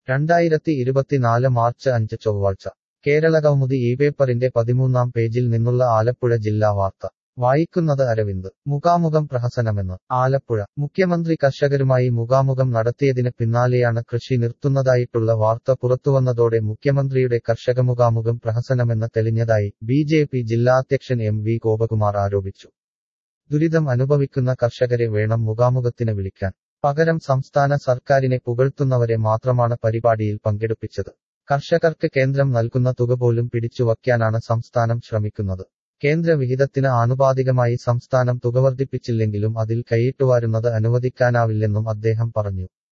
രണ്ടായിരത്തി ഇരുപത്തിനാല് മാർച്ച് അഞ്ച് ചൊവ്വാഴ്ച കേരളകൗമുദി ഈ പേപ്പറിന്റെ പതിമൂന്നാം പേജിൽ നിന്നുള്ള ആലപ്പുഴ ജില്ലാ വാർത്ത വായിക്കുന്നത് അരവിന്ദ് മുഖാമുഖം പ്രഹസനമെന്ന് ആലപ്പുഴ മുഖ്യമന്ത്രി കർഷകരുമായി മുഖാമുഖം നടത്തിയതിന് പിന്നാലെയാണ് കൃഷി നിർത്തുന്നതായിട്ടുള്ള വാർത്ത പുറത്തുവന്നതോടെ മുഖ്യമന്ത്രിയുടെ കർഷക മുഖാമുഖം പ്രഹസനമെന്ന് തെളിഞ്ഞതായി ബി ജെ പി ജില്ലാധ്യക്ഷൻ എം വി ഗോപകുമാർ ആരോപിച്ചു ദുരിതം അനുഭവിക്കുന്ന കർഷകരെ വേണം മുഖാമുഖത്തിന് വിളിക്കാൻ പകരം സംസ്ഥാന സർക്കാരിനെ പുകഴ്ത്തുന്നവരെ മാത്രമാണ് പരിപാടിയിൽ പങ്കെടുപ്പിച്ചത് കർഷകർക്ക് കേന്ദ്രം നൽകുന്ന തുക പോലും പിടിച്ചുവയ്ക്കാനാണ് സംസ്ഥാനം ശ്രമിക്കുന്നത് കേന്ദ്ര വിഹിതത്തിന് ആനുപാതികമായി സംസ്ഥാനം തുക വർദ്ധിപ്പിച്ചില്ലെങ്കിലും അതിൽ കൈയിട്ടുവാരുന്നത് അനുവദിക്കാനാവില്ലെന്നും അദ്ദേഹം പറഞ്ഞു